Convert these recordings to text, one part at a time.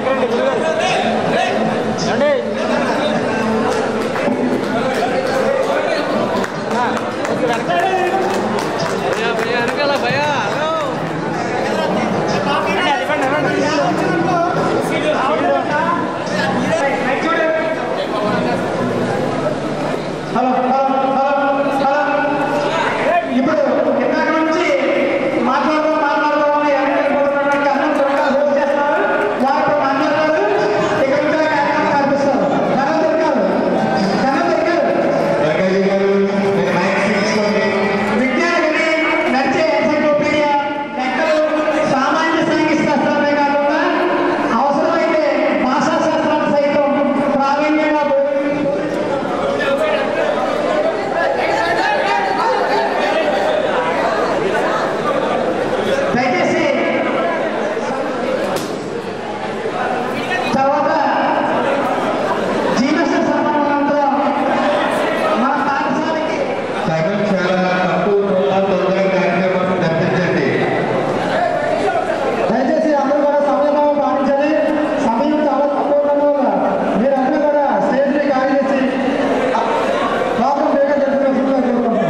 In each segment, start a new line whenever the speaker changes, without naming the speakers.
Hello hello hello hello ఇప్పుడు ఇందాక నుంచి మాట్లాడదాం మాట్లాడదాం అని వెనక్కి అన్నం త్వరగా హోస్ట్ చేస్తున్నారు వారు ఇప్పుడు మాట్లాడతారు ఇక ఇంకా కార్యక్రమం కనిపిస్తారు కన్నా దొరకాలి కన్నా దొరకాలి విజ్ఞానగిరి నడిచే ఎన్సైక్లోపీడియా లెక్కలు సామాన్య సాంఘిక శాస్త్రాలే కాకుండా అవసరమైతే భాషా శాస్త్రాలు సైతం ప్రావీణ్యంగా బోధించు దయచేసి తర్వాత జీవన సంబంధంతో మన పాఠశాలకి
సగం చాలా తక్కువ రోజుల తొందరగా కార్యక్రమం జరిపించండి
దయచేసి అందరూ కూడా సమయం పాటించాలి సమయం చాలా తక్కువ ఉండడం వల్ల మీరందరూ కూడా స్టేజ్ని ఖాళీ చేసి లోపల బేగా జరుపుకోవాల్సిందిగా కోరుకుంటున్నాం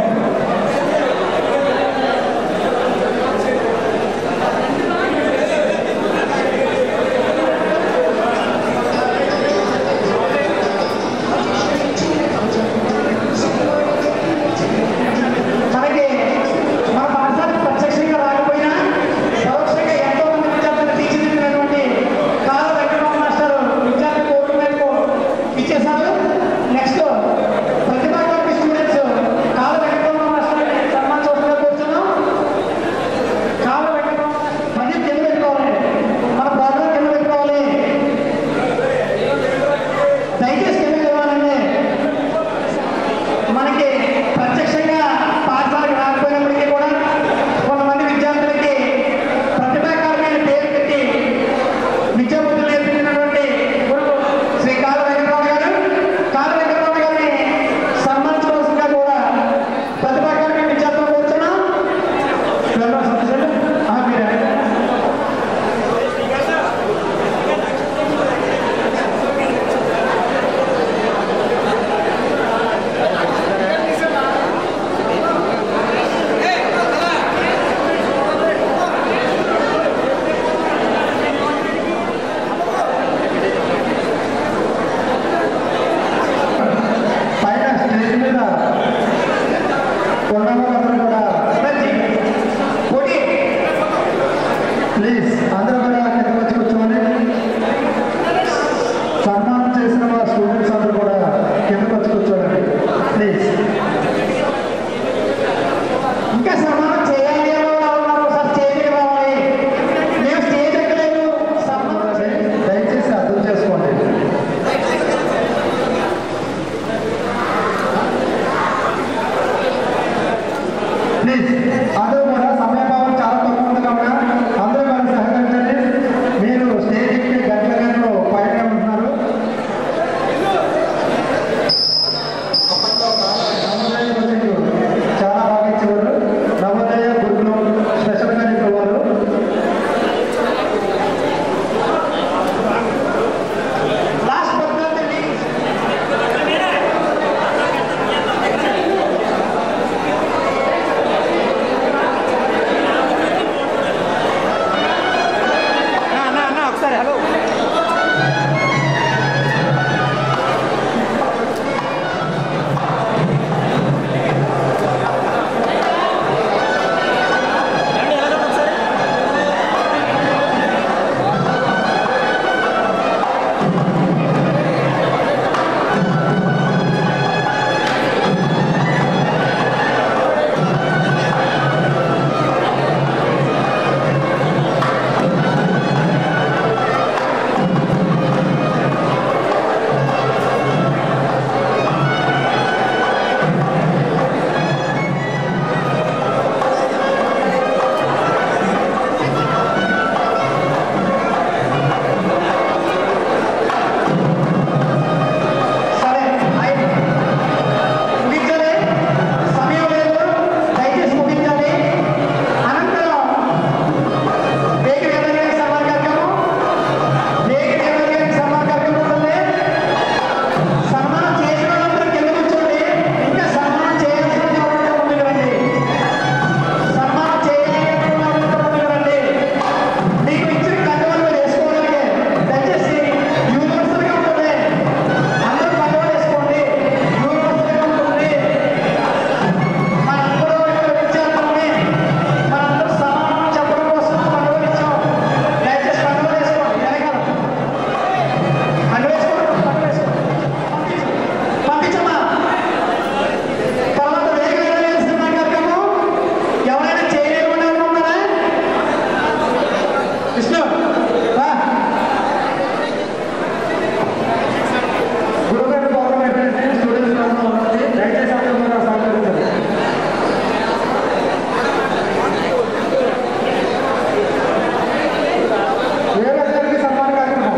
మనకి మన పాఠశాలకు ప్రత్యక్షంగా రాకపోయినా పరోక్షంగా ఎంతో మంది విద్యార్థులు తీర్చిదిద్దినటువంటి కాల వెంకటరామ మాస్టర్ విద్యార్థి కోర్టు మేరకు ఇచ్చేశారు నెక్స్ట్ ప్రతిభా కాపీ స్టూడెంట్స్ కాల వెంకటరామ మాస్టర్ సన్మానించవలసిందిగా కూర్చున్నాం కాల వెంకటరామ మళ్ళీ కింద పెట్టుకోవాలి మన ప్రోగ్రాం కింద పెట్టుకోవాలి దయచేసి కింద ఇవ్వాలండి మనకి ప్రత్యక్షంగా పాఠశాలకు రాకపోయినప్పటికీ కూడా కొంతమంది విద్యార్థులకి ప్రతిభాకరమైన పేరు పెట్టి విద్యాబుద్ధులు నేర్పించినటువంటి గురువు శ్రీ కాల వెంకటరావు గారు కాల వెంకటరావు గారిని సన్మానించవలసిందిగా కూడా ప్రతిభాకరమైన విద్యార్థులు కూర్చున్నాం వెళ్ళవలసింది సార్. ఆ, మీరే. పైన స్టేజ్ మీద ఉన్న వాళ్ళందరూ కూడా రండి. పోటీ. ప్లీజ్ అందరూ కూడా కిందకు వచ్చి కూర్చోండి సన్మానం చేసిన మా స్టూడెంట్స్ అందరూ కూడా కిందకు వచ్చి కూర్చోండి ప్లీజ్ ఇంకా సన్మానం చేయాలి అని వాళ్ళు ఉన్నారు ఒకసారి స్టేజ్కి రావాలి మేము స్టేజ్ ఎక్కలేదు సన్మానం చేయాలి. దయచేసి అర్థం చేసుకోండి ప్లీజ్ అందరూ కూడా సమయభావం చాలా తక్కువ ఉంది కావున అందరూ కూడా సహకరించాలి విష్ణు రా గురుగారి ప్రోగ్రామ్ అయిపోయింది స్టూడెంట్స్ ప్రోగ్రామ్ అవుతుంది దయచేసి అందరూ కూడా సహకరించండి వేరే సన్మాన కార్యక్రమం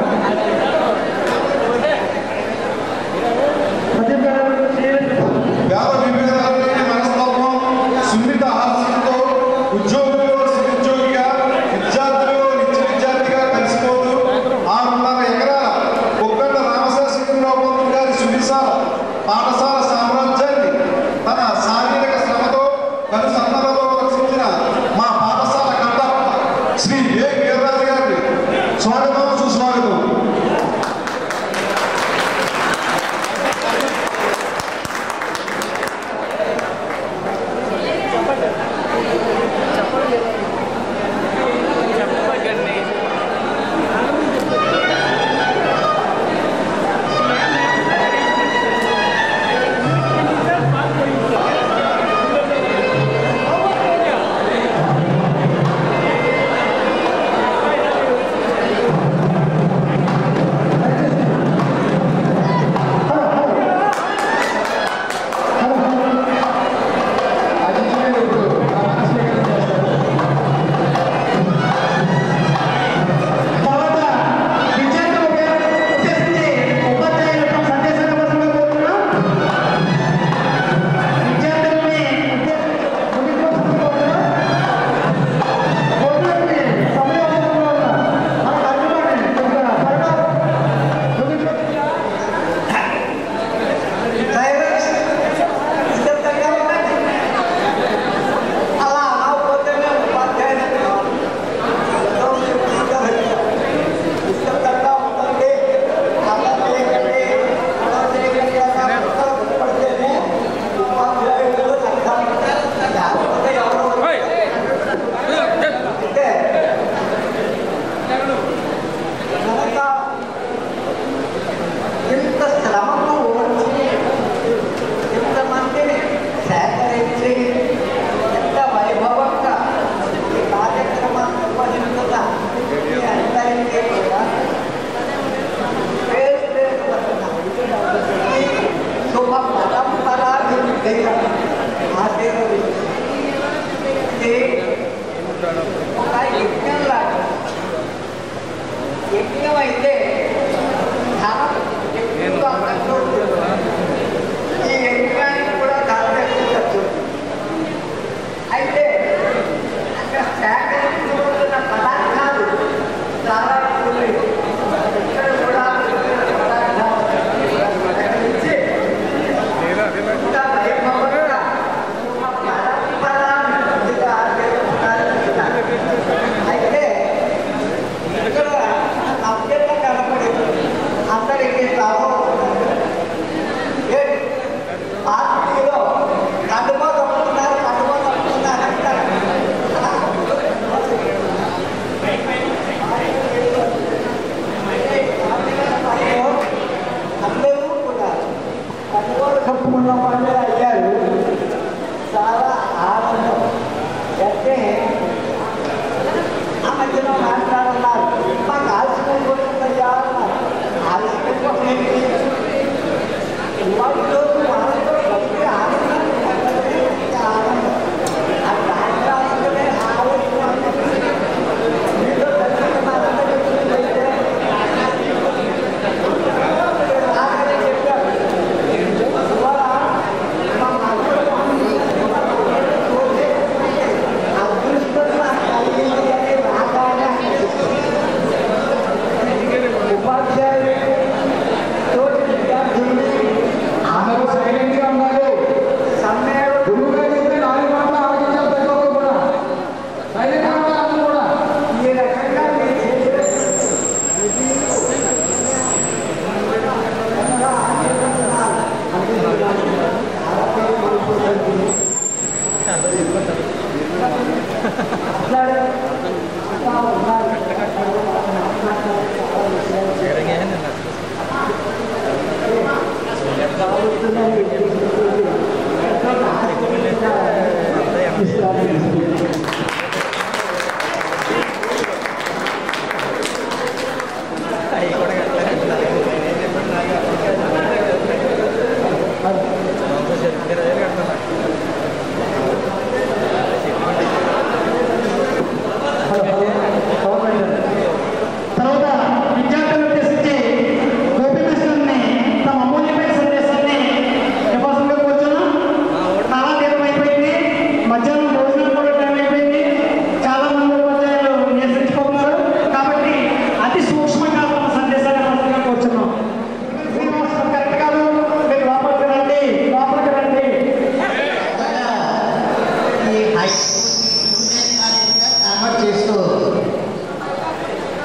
ప్రదీప్ గారు శ్రీరెడ్డి
వ్యాప విభేదాలని మనస్తత్వం సున్నిత ఆలోచనతో ఉద్యోగులు నిరుద్యోగిగా విద్యార్థులు నిత్య విద్యార్థిగా కలిసిపోతూ ఆరున్నర ఎకరాల ఒక్కట రామశాస్త్రరావు పంతులు గారి సువిశాల పాఠశాల సామ్రాజ్యాన్ని తన శారీరక శ్రమతో కను సన్నలతో రక్షించిన మా పాఠశాల కట్టప్ప శ్రీ ఏ వీర్రాజు గారికి స్వాగతం సుస్వాగతం
శ్రీ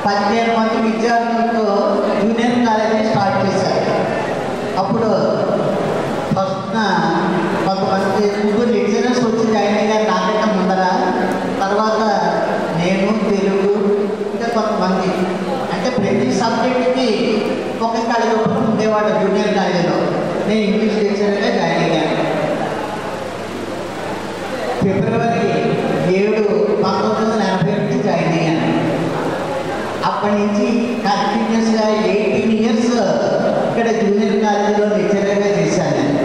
పదిహేను మంది విద్యార్థులతో జూనియర్ కాలేజీ స్టార్ట్ చేశారు అప్పుడు ఫస్ట్ కొంతమంది ముగ్గురు లెక్చరర్స్ వచ్చి జాయిన్ అయ్యారు నాకంటే ముందర తర్వాత నేను తెలుగు ఇంకా కొంతమంది అంటే ప్రతి సబ్జెక్ట్కి ఒక కాలేజీ ఒకటి ఉండేవాడు జూనియర్ కాలేజీలో నేను ఇంగ్లీష్ లెక్చరర్గా జాయిన్ అయ్యాను ఫిబ్రవరి ఏడు పంతొమ్మిది వందల ఎనభై నుంచి జాయిన్ అయ్యాను అప్పటి నుంచి కంటిన్యూస్గా ఎయిటీన్ ఇయర్స్ ఇక్కడ జూనియర్ కాలేజీలో లెక్చరర్గా చేశాను నేను.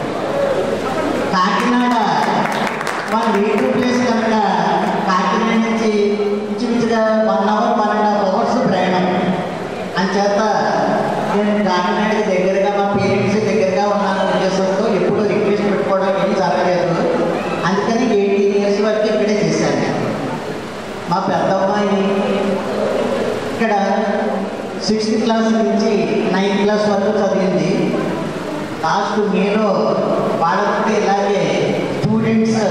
కాకినాడ మన నేటివ్ ప్లేస్ కనుక కాకినాడ నుంచి ఇంచుమించుగా one hour one and half hours ప్రయాణం అంచేత నేను కాకినాడకి దగ్గరగా మా పేరెంట్స్ దగ్గరగా ఉన్నాను ఉద్దేశంతో ఎప్పుడు రిక్వెస్ట్ పెట్టుకోవడం ఏం జరగలేదు అందుకని ఎయిటీన్ ఇయర్స్ వరకు ఇక్కడే చేశాను నేను. మా పెద్ద అమ్మాయి ఇక్కడ సిక్స్త్ క్లాస్ నుంచి నైన్త్ క్లాస్ వరకు చదివింది లాస్ట్ నేను వాళ్ళకి ఇలాగే స్టూడెంట్స్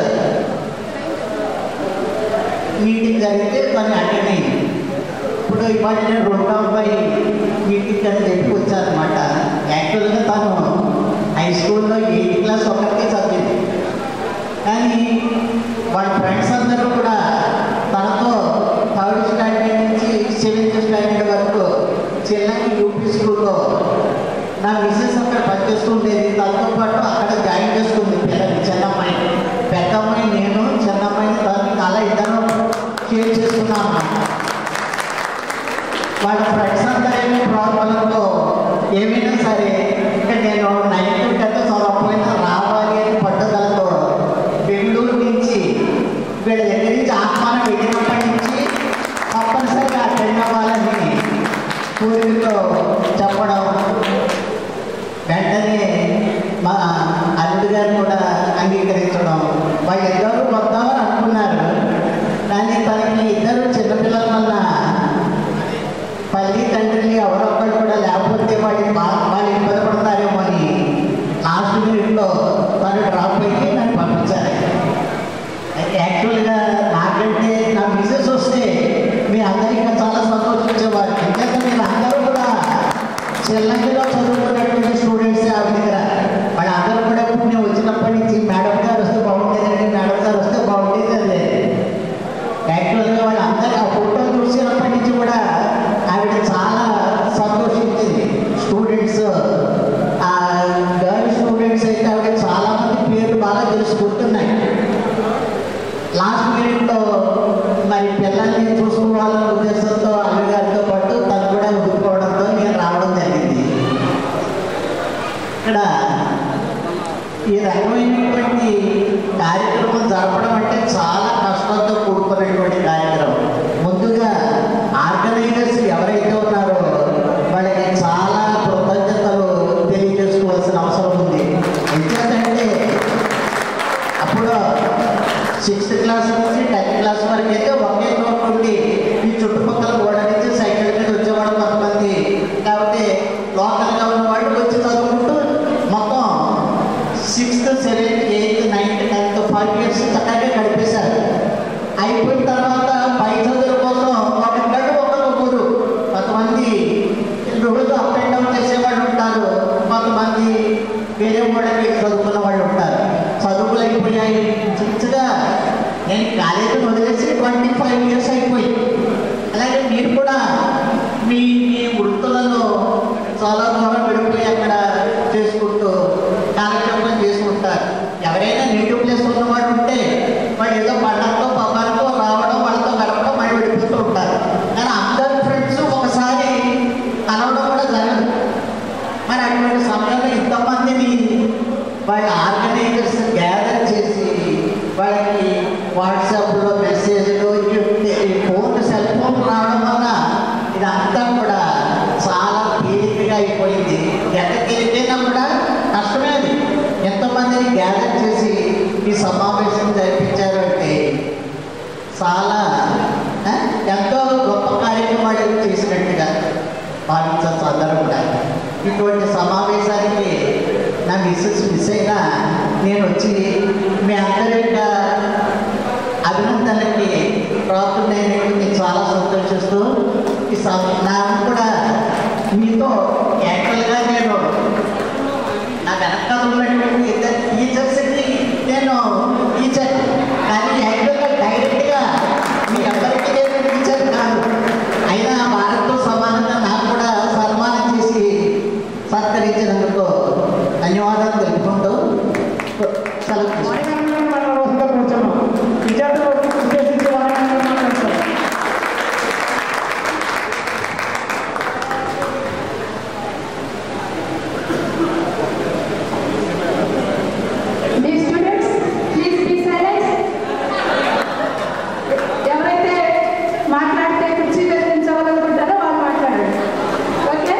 మీటింగ్ జరిగితే తను అటెండ్ అయింది ఇప్పుడు ఇవాళ నేను రెండో అబ్బాయి మీటింగ్ అని చెప్పి వచ్చానమాట యాక్చువల్గా తను హై స్కూల్లో ఎయిత్ క్లాస్ ఒకటే చదివింది కానీ వాళ్ళ ఫ్రెండ్స్ అందరూ కూడా తనతో థర్డ్ స్టాండర్డ్ నుంచి సెవెంత్ స్టాండర్డ్ వరకు చెన్నై యూపీ స్కూల్లో నా మిస్సెస్ అక్కడ పనిచేస్తూ ఉండేది తనతో పాటు అక్కడ జాయిన్ చేసుకుంది పిల్లలు చిన్నమ్మాయి పెద్ద అమ్మాయి నేను చిన్నమ్మాయిని తనకి అలా ఇద్దరు షేర్ చేసుకున్నాం అన్నమాట వాళ్ళ ఫ్రెండ్స్ అందరేమో ప్రాబ్లంలో ఏమైనా సరే ఇంకా నేను నైన్త్ టెన్త్ చదవకపోయినా రావాలి అని పట్టుదలతో బెంగళూరు నుంచి వీళ్ళ దగ్గర నుంచి ఆహ్వానం వెళ్ళినప్పటి నుంచి తప్పనిసరిగా అటెండ్ అవ్వాలని పూర్వీకులు చెప్పడం వెంటనే మా అల్లుడు గారు కూడా అంగీకరించడం వాళ్ళిద్దరూ వద్దామని అనుకున్నారు కానీ తనకి ఇద్దరు చిన్నపిల్లల వల్ల తల్లి తండ్రిని ఎవరొక్కరు కూడా లేకపోతే వాళ్ళకి బా వాళ్ళు ఇబ్బంది పడతారేమో అని లాస్ట్ మినిట్లో తను డ్రాప్ అయ్యి నన్ను పంపించారు యాక్చువల్గా నాకంటే నా మిసెస్ వస్తే మీ అందరూ ఇంకా చాలా సంతోషించేవారు ఎందుకంటే మీరు అందరూ కూడా చెల్లంగిలో చదువుకున్నటువంటి స్టూడెంట్స్ ఆవిడ దగ్గర వాళ్ళందరూ కూడా ఇప్పుడు నేను వచ్చినప్పటి నుంచి మేడం గారు వస్తే బాగుండేదండి మేడం గారు వస్తే బాగుండేది అదే యాక్చువల్గా వాళ్ళందరూ ఆ ఫోటో చూసినప్పటి నుంచి కూడా ఆవిడ చాలా సంతోషించింది స్టూడెంట్స్ ఆ గర్ల్ స్టూడెంట్స్ అయితే ఆవిడ చాలా మంది పేర్లు బాగా తెలుసుకుంటున్నాయి లాస్ట్ మినిట్లో మరి పిల్లల్ని చూసుకోవాలన్న ఉద్దేశంతో అమ్మగారితో పాటు తను కూడా ఉండిపోవడంతో నేను రావడం జరిగింది ఇక్కడ ఈ రకమైనటువంటి కార్యక్రమం జరపడం అంటే చాలా కష్టంతో కూడుకున్నటువంటి కార్యక్రమం ముందుగా ఆర్గనైజర్స్ ఎవరైతే ఉన్నారో వాళ్ళకి చాలా కృతజ్ఞతలు తెలియజేసుకోవాల్సిన అవసరం ఉంది ఎందుకంటే అప్పుడు సిక్స్త్ క్లాస్ నుంచి టెన్త్ క్లాస్ వరకు అయితే ఒకే చోట ఉండి ఈ చుట్టుపక్కల గోడ నుంచి సైకిల్ మీద వచ్చేవాడు కొంతమంది లేకపోతే లోకల్గా ఉన్న వాళ్ళు వచ్చి చదువుకుంటూ మొత్తం sixth seventh eighth ninth tenth five years చక్కగా గడిపేశారు అయిపోయిన తర్వాత పై చదువుల కోసం ఒకరికంటే ఒకరు ఊరు కొంతమంది రోజు అప్ అండ్ డౌన్ చేసేవాళ్ళు ఉంటారు కొంతమంది వేరే వాళ్ళకి చదువుకున్న వాళ్ళు ఉంటారు చదువులు అయిపోయాయి చిన్నగా నేను కాలేజీని వదిలేసి ట్వంటీ ఫైవ్ ఇయర్స్ అయిపోయింది అలాగే మీరు కూడా మీ మీ వృత్తులలో చాలా దూరం వెళ్ళిపోయి అక్కడ చేసుకుంటూ కాలక్షేపం చేసుకుంటారు ఎవరైనా నేటివ్ ప్లేస్ ఉన్నవాడు ఉంటే వాడు ఏదో పండగతో పబ్బానికో రావడం వాళ్ళతో గడపడం మళ్ళీ వెళ్ళిపోతూ ఉంటారు కానీ అందరి ఫ్రెండ్స్ ఒకసారి కలవడం కూడా జరగదు మరి అటువంటి సమయంలో ఇంతమందిని వాళ్ళ ఆర్గనైజర్స్ గ్యాదర్ చేసి వాళ్ళకి వాట్సాప్లో మెసేజ్లు ఈ ఫోన్ సెల్ ఫోన్ రావడం వల్ల ఇదంతా కూడా చాలా తేలికగా అయిపోయింది సం- నాకు కూడా మీతో యాక్చువల్గా నేను నా వెనకాల ఉన్నటువంటి ఇద్దరు టీచర్స్కి నేను టీచర్ కానీ యాక్చువల్గా డైరెక్ట్గా మీ అందరికీ నేను టీచర్ కాదు అయినా వారితో సమానంగా నాకు కూడా సన్మానం చేసి సత్కరించినందుకు ధన్యవాదాలు తెలుపుకుంటూ సెలవు తీసుకుంటాను.
వాణిజ్యం మనవలసిందిగా కూర్చున్నాం విద్యార్థులకు ఉద్దేశించి వాణిజ్యం మాట్లాడతారు
Dear students, please be silent. ఎవరైతే మాట్లాడితే కుర్చీ వేయించవాలనుకుంటారో వాళ్ళు మాట్లాడండి ఓకే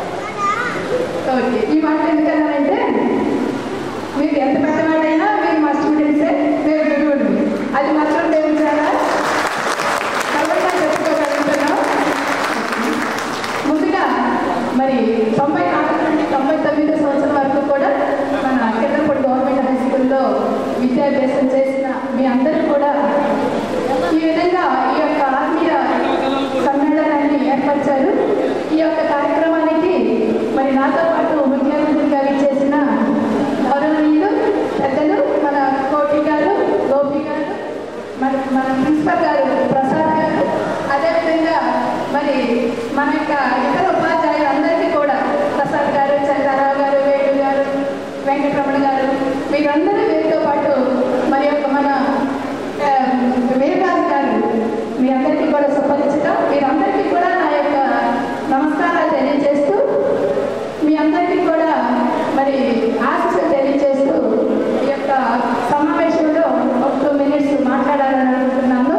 ఓకే ఈ మాట ఎందుకన్నారంటే మీరు ఎంత పెద్దవాడైనా మీరు మా స్టూడెంట్సే మీరు గురువులు అది మాత్రం తెలుసారా తర్వాత చెప్పుకోగలుగుతున్నాం ముందుగా మరి తొంభై నాలుగు నుండి తొంభై తొమ్మిది సంవత్సరం వరకు కూడా మన కిందపూడి గవర్నమెంట్ హై స్కూల్లో విద్యాభ్యాసం చేసిన మీ అందరూ కూడా ఈ విధంగా ఈ యొక్క ఆత్మీయ సమ్మేళనాన్ని ఏర్పరిచారు ఈ యొక్క కార్యక్రమానికి మరి నాతో పాటు ముఖ్య అతిథిగా విచ్చేసిన గౌరవనీయులు పెద్దలు మన కోటి గారు గోపి గారు మన మన ప్రిన్సిపల్ గారు ప్రసాద్ గారు అదేవిధంగా మరి మన యొక్క ఇతర ఉపాధ్యాయులందరికీ కూడా ప్రసాద్ గారు చంద్రారావు గారు వేణు గారు వెంకటరమణ గారు మీరందరూ వీరితో పాటు మరి యొక్క మన ఆ, వీరరాజు గారు మీ అందరికీ కూడా సుపరిచితం మీరందరికీ కూడా నా యొక్క నమస్కారాలు తెలియజేస్తూ మీ అందరికీ కూడా మరి ఆశీస్సులు తెలియజేస్తూ ఈ యొక్క సమావేశంలో ఒక టూ మినిట్స్ మాట్లాడాలని అనుకుంటున్నాను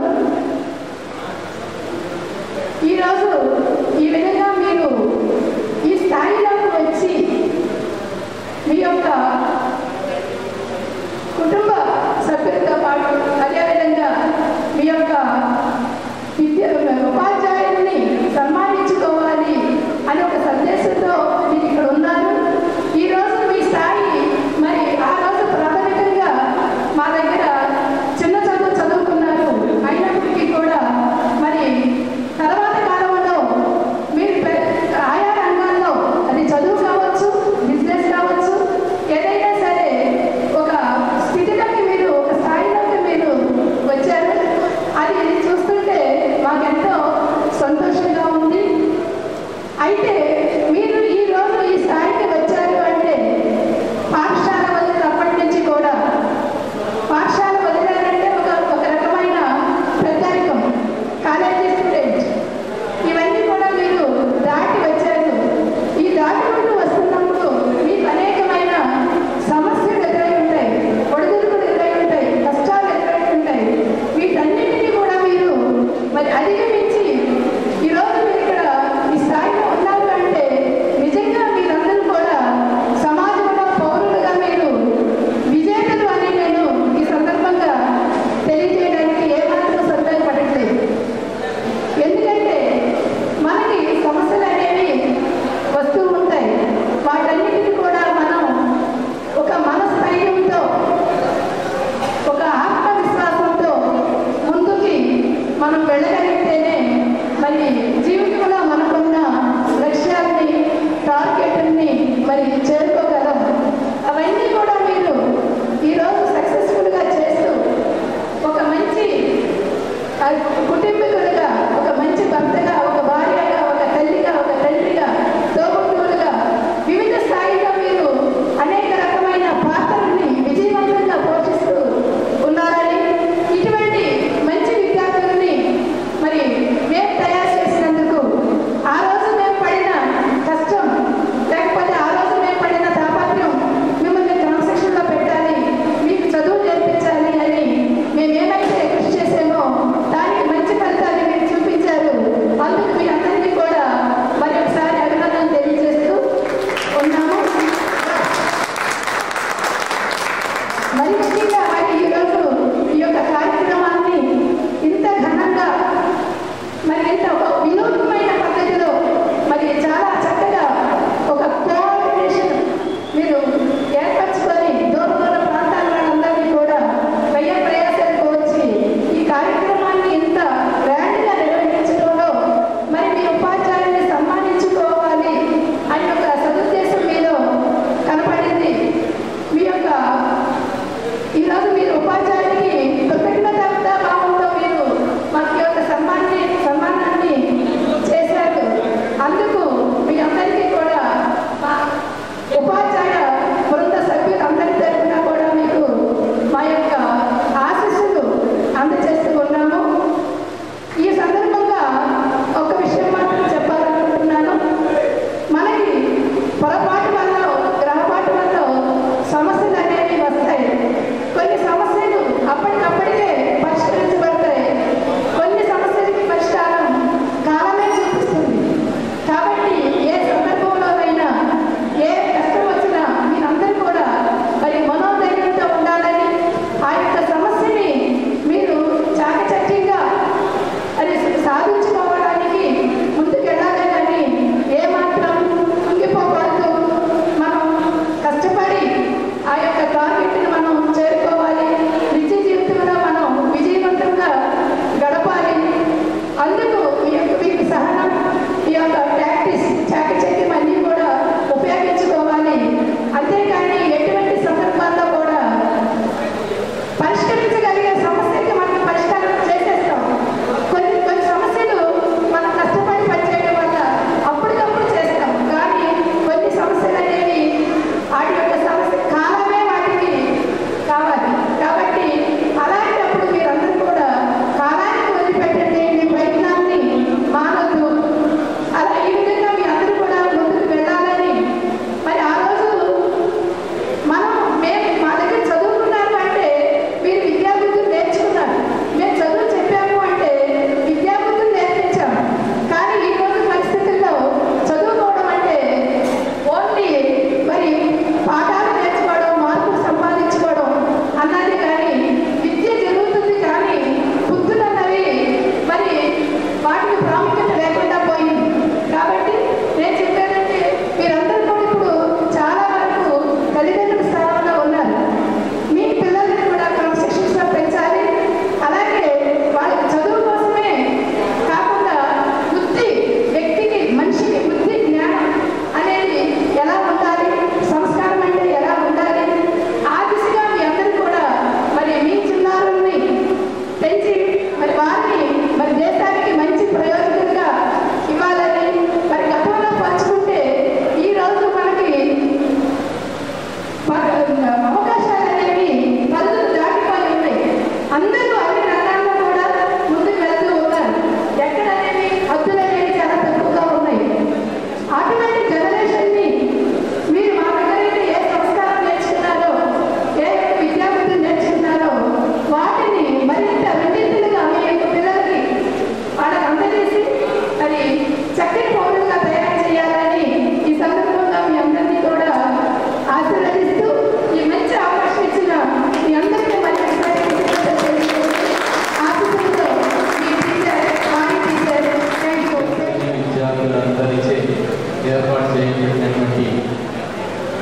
ఈరోజు ఈ విధంగా మీరు ఈ స్థాయిలోకి వచ్చి మీ యొక్క కుటుంబ సభ్యులతో పాటు అదేవిధంగా మీ యొక్క విద్య ఉపాధ్యాయుల్ని సన్మానించుకోవాలి అనే ఒక సందేశంతో మీరు ఇక్కడ ఉన్నారు ఈ రోజు మీ స్థాయి మరి ఆ రోజు ప్రాథమికంగా మా దగ్గర చిన్న చదువు చదువుకున్నారు అయినప్పటికీ కూడా మరి తర్వాత కాలంలో మీరు పె- ఆయా రంగాల్లో అది చదువు కావచ్చు బిజినెస్ కావచ్చు ఏదైనా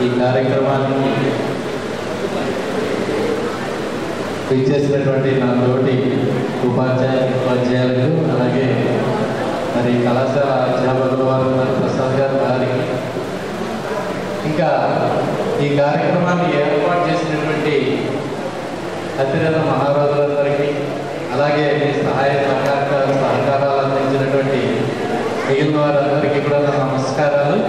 ఈ కార్యక్రమానికి ఇచ్చేసినటువంటి నా తోటి ఉపాధ్యాయ ఉపాధ్యాయులకు అలాగే మరి కళాశాల అధ్యాపకుల వారు మరి ప్రసాద్ గారు గారికి ఇంకా ఈ కార్యక్రమాన్ని ఏర్పాటు చేసినటువంటి అతిరథ మహారాజులందరికీ అలాగే మీ సహాయ సహకార సహకారాలు అందించినటువంటి మిగిలిన వారందరికీ కూడా నా నమస్కారాలు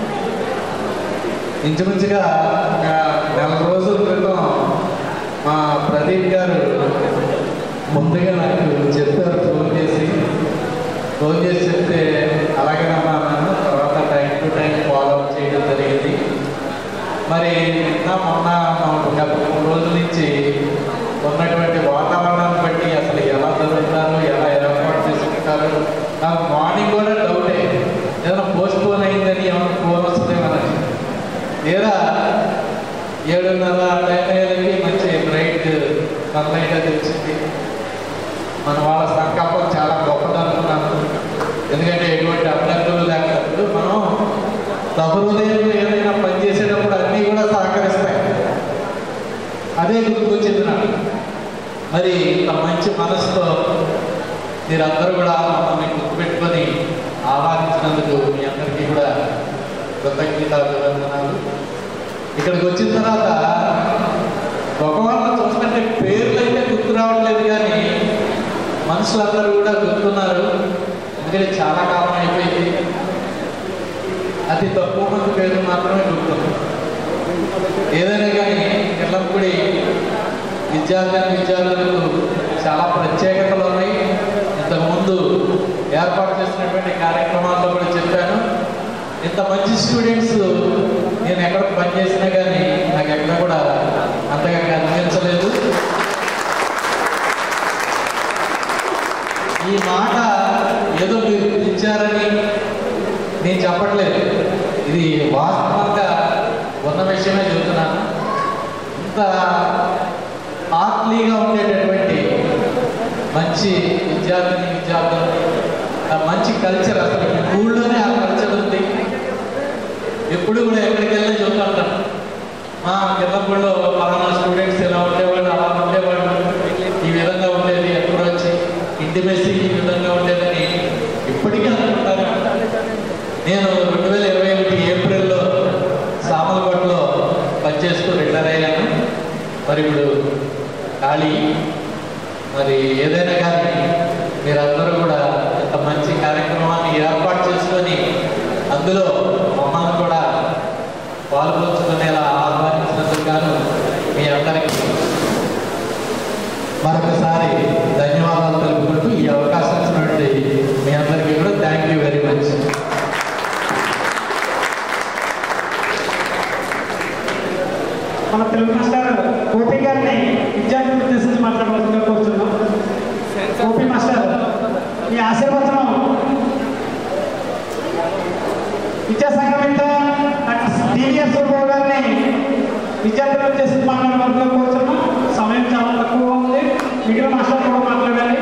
ఇంచుమించుగా ఒక నెల రోజుల క్రితం మా ప్రదీప్ గారు ముందుగా నాకు చెప్పారు ఫోన్ చేసి ఫోన్ చేసి చెప్తే అలాగేనమ్మా అన్నాను తర్వాత time to time follow up చేయడం జరిగింది మరి నిన్న మొన్న ఒక గత మూడు రోజుల నుంచి ఉన్నటువంటి వాతావరణాన్ని బట్టి అసలు ఎలా జరుగుతారు ఎలా ఏర్పాటు చేసుకుంటారు నాకు మార్నింగ్ కూడా డౌటే ఏదైనా పోస్ట్ పోన్ అయిందని ఏమైనా ఫోన్ వస్తుందేమోనని తీరా ఏడున్నర ఆ టైం అయ్యేది మంచి బ్రైట్ సన్లైట్ అది వచ్చింది మన వాళ్ళ సంకల్పం చాలా గొప్పది అనుకున్నాను ఎందుకంటే ఎటువంటి అభ్యర్థులు లేకపోతే మనం సహృదయంలో ఏదైనా పని చేసేటప్పుడు అన్నీ కూడా సహకరిస్తాయి అదే గుర్తుకొచ్చింది నాకు మరి ఇంత మంచి మనసుతో మీరందరూ కూడా మమ్మల్ని గుర్తుపెట్టుకొని ఆహ్వానించినందుకు మీ అందరికీ కూడా కృతజ్ఞతలు వందనాలు ఇక్కడికి వచ్చిన తర్వాత ఒకవాళ్ళని చూస్తుంటే పేర్లు అయితే గుర్తు రావట్లేదు కానీ మనుషులందరూ కూడా గుర్తున్నారు ఎందుకంటే చాలా కాలం అయిపోయింది అతి తక్కువ మంది పేర్లు మాత్రమే గుర్తుంది ఏదైనా కానీ ఎల్లప్పుడీ విద్యార్థి విద్యార్థులకు చాలా ప్రత్యేకతలు ఉన్నాయి ఇంతకుముందు ఏర్పాటు చేసినటువంటి కార్యక్రమాల్లో కూడా చెప్పాను ఇంత మంచి స్టూడెంట్స్ నేను ఎక్కడ పనిచేసినా కానీ నాకు ఎక్కడ కూడా అంతగా కనిపించలేదు ఈ మాట ఏదో మీరు పిలిచారని నేను చెప్పట్లేదు ఇది వాస్తవంగా ఉన్న విషయమే చెబుతున్నాను ఇంత ఆత్లీగా ఉండేటటువంటి మంచి విద్యార్థిని విద్యార్థులు ఆ మంచి కల్చర్ అసలు మీ ఊళ్ళోనే ఆ కల్చర్ ఉంది ఎప్పుడు కూడా ఎక్కడికి వెళ్ళినా చెబుతూ ఉంటాను మా కిందప్పుడు పలానా స్టూడెంట్స్ ఇలా ఉండేవాళ్ళు అలా ఉండేవాళ్ళు ఈ విధంగా ఉండేది అప్రోచ్ ఇంటిమెసీ ఈ విధంగా ఉండేదని ఇప్పటికీ అనుకుంటాను నేను రెండు వేల ఇరవై ఒకటి ఏప్రిల్లో సామలకోటలో పనిచేస్తూ రిటైర్ అయ్యాను మరి ఇప్పుడు ఖాళీ మరి ఏదైనా కానీ మీరందరూ కూడా ఇంత మంచి కార్యక్రమాన్ని ఏర్పాటు చేసుకొని అందులో మమ్మల్ని కూడా పాల్గొంచుకునేలా ఆహ్వానించినందుకు గాను మీ అందరికీ మరొకసారి ధన్యవాదాలు తెలుపుకుంటూ ఈ అవకాశం ఇచ్చినటువంటి మీ అందరికీ కూడా థ్యాంక్ యూ వెరీ మచ్
మన తెలుగు మాస్టర్ గోపి గారిని విద్యార్థులు ఉద్దేశించి మాట్లాడవలసిందిగా కోరుతున్నాం గోపి మాస్టర్ ఈ ఆశీర్వచనం విద్యాసంఘమిత డివిఎస్ సుబ్బాబు గారిని విద్యార్థులు ఉద్దేశించి మాట్లాడవలసిందిగా కోరుతున్నాం సమయం చాలా తక్కువ ఉంది మిగిలిన మాస్టర్ కూడా మాట్లాడాలి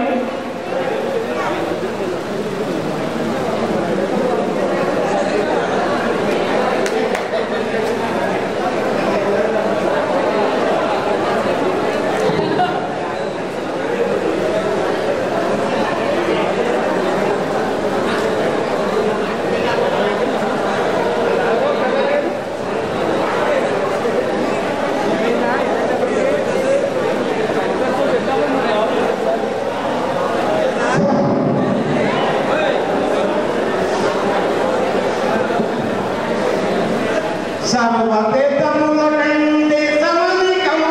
సర్వతముల కంటే సమనికము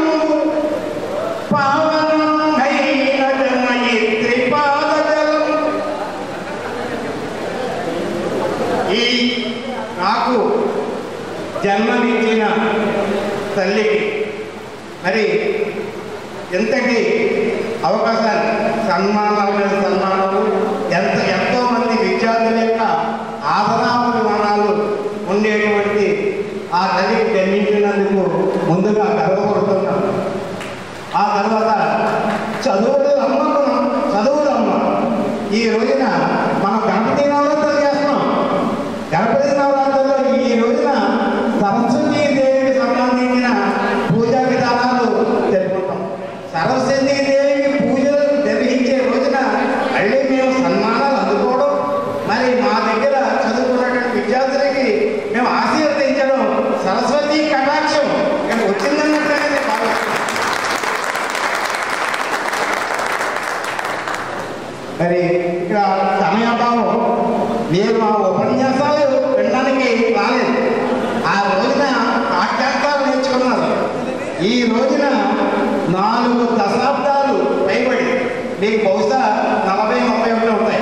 పావనమైన జన్మయిత్రి పాదజలం ఈ నాకు జన్మనిచ్చిన తల్లికి మరి ఎంతటి అవకాశాలు సన్మానాల మీద సన్మానాలు ఎంత ఎంతో మంది విద్యార్థుల యొక్క ఆదరాభిమానాలు ఉండేటువంటి ఆ తల్లికి జన్మించినందుకు ముందుగా గర్వపడుతున్నాను ఆ తర్వాత చదువులు అమ్మకు చదువులు అమ్మ ఈ రోజున మనం గణపతి నవరాత్రులు చేస్తున్నాం గణపతి నవరాత్రుల్లో ఈ రోజున సరస్వతీ దేవి
దగ్గర చదువుకున్నటువంటి విద్యార్థులకి మేము ఆశీర్వదించడం సరస్వతి కటాక్షం మేము వచ్చిందన్నట్టుగా నేను భావిస్తున్నాను మరి ఇక్కడ సమయాభావం నేను ఆ ఉపన్యాసాలు వినడానికి రాలేదు ఆ రోజున పాఠ్యాంశాలు నేర్చుకున్నారు ఈ రోజున నాలుగు దశాబ్దాలు పైబడి మీకు బహుశా నలభై ముప్పై ఒకటి ఉంటాయి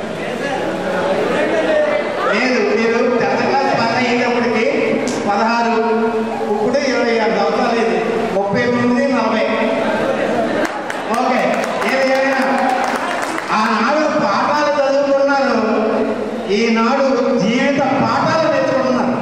లేదు మీరు టెన్త్ క్లాస్ పాస్ అయ్యేటప్పటికి పదహారు ఇప్పుడు ఇరవై ఆరు సంవత్సరాలు ఇది ముప్పై తొమ్మిది నలభై ఓకే ఏది ఏమైనా ఆనాడు పాఠాలు చదువుకున్నారు ఈనాడు జీవిత పాఠాలు నేర్చుకుంటున్నారు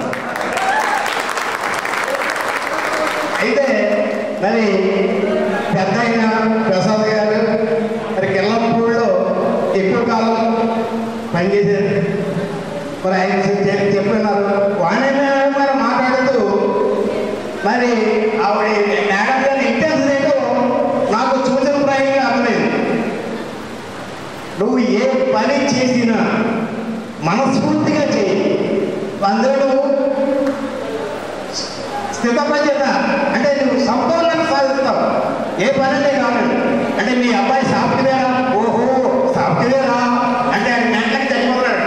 అయితే మరి పెద్ద అయిన ప్రసాద్ గారు మరి కిల్లంపూడిలో ఎక్కువ కాలం పనిచేశారు మరి ఆయన చెప్- చెప్పినారు వాణి మేడం గారు మాట్లాడుతూ మరి ఆవిడ మేడం గారి ఇంటెన్స్ ఏంటో నాకు సూచన ప్రాయంగా అర్థమైంది నువ్వు ఏ పని చేసినా మనస్ఫూర్తిగా చేయి అందులో నువ్వు స్థితప్రజ్ఞత అంటే నువ్వు సంపూర్ణంగా సాధిస్తావు ఏ పని కావాలి అంటే మీ అబ్బాయి సాఫ్ట్వేరా ఓహో సాఫ్ట్వేరా అంటే ఆయన గంటలకు చనిపోతున్నాడు